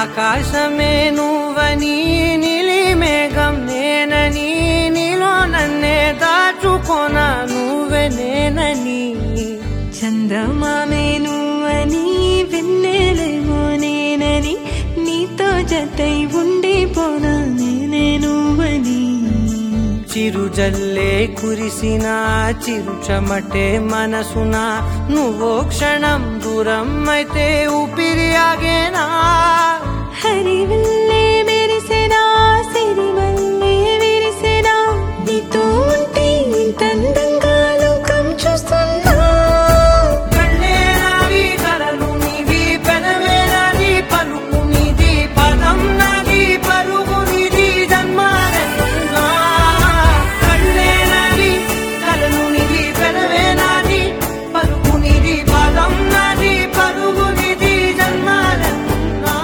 ఆకాశమే నువ్వని నీలి మేఘం నేనని నీలో నన్నే దాచుకోనా నువ్వే నేనని చందమామే నువ్వని వెన్నెలేమో నేనని నీతో జతై ఉండిపోనా నేనే నువ్వని చిరుజల్లే కురిసిన చిరు చెమటే మనసున నువ్వో క్షణం దూరం అయితే ఊపిరి ఆగేనా హరివిల్లే మెరిసెనా సిరివల్లే విరిసెనా నీతో ఉంటే ఇంతందంగా లోకం చూస్తున్నా కళ్ళే నావి కలలు నీవి పెనవే నాది పలుకు నీది పదం నాది పరుగు నీది జన్మారెన్నున్నా కళ్ళే నావి కలలు నీవి పెనవే నాది పలుకు నీది పదం నాది పరుగు నీది జన్మారెన్నున్నా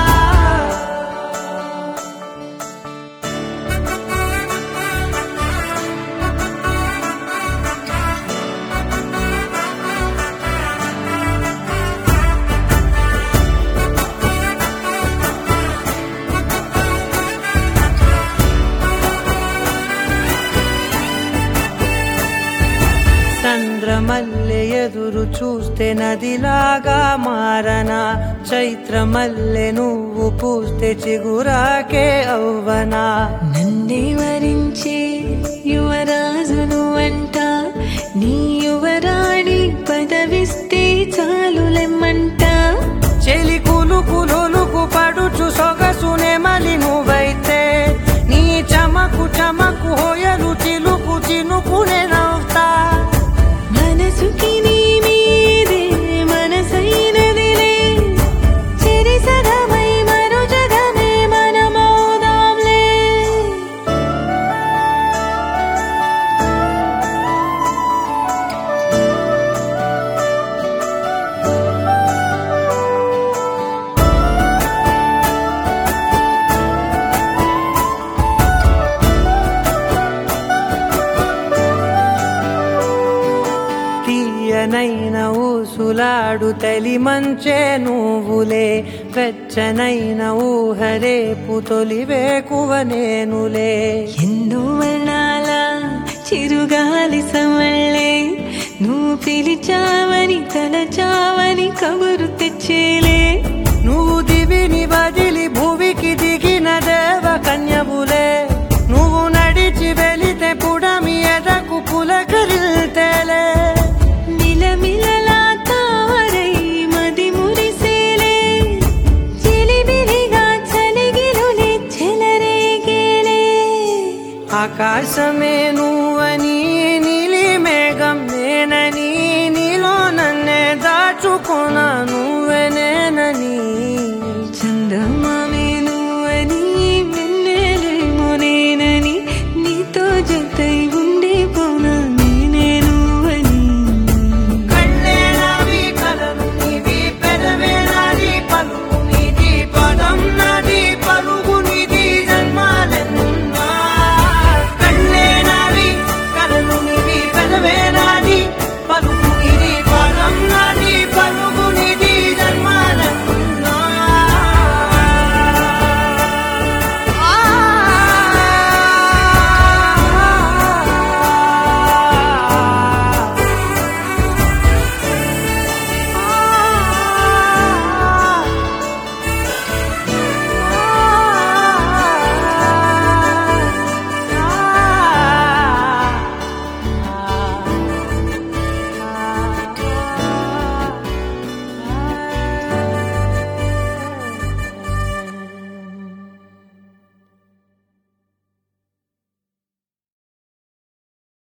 చంద్రమల్లె ఎదురు చూస్తే నదిలాగా మారనా చైత్రమల్లె నువ్వు పూస్తే చిగురాకే అవ్వనా నన్నే వరించే యువరాజును అంట నీ యువరాణి పదవిస్తే చాలులెమ్మంట చెలి కులుకు లొలుకు పడుచు సొగసునే మలి నువ్వైతే నీ చమకు చమకు హోయలు చిలుకు చినుకునే నవ్వుతా మనసుకి నీ మీదే మనసైనదిలే చెరి సగమై మరో జగమే మనమౌదాంలే తీయనైన ఊసులాడు తలి మంచే నువ్వులే వెచ్చనైన ఊహరేపు తొలి వేకువ నేనులే ఎన్నో వర్ణాల చిరుగాలి సమళ్ళే నువ్వు పిలిచావని తలచావని కబురు తెచ్చేలే నువ్వు దివిని వదిలి భూమికి దిగిన దేవ కన్యబులే నువ్వు నడిచి వెళితే పుడమి ఎదకు పులకరిల్తేలే మిలమిలలా తారై మది మురిసేలే చిలిబిలిగా చలిగిలులే చెలరేగేలే ఆకాశమే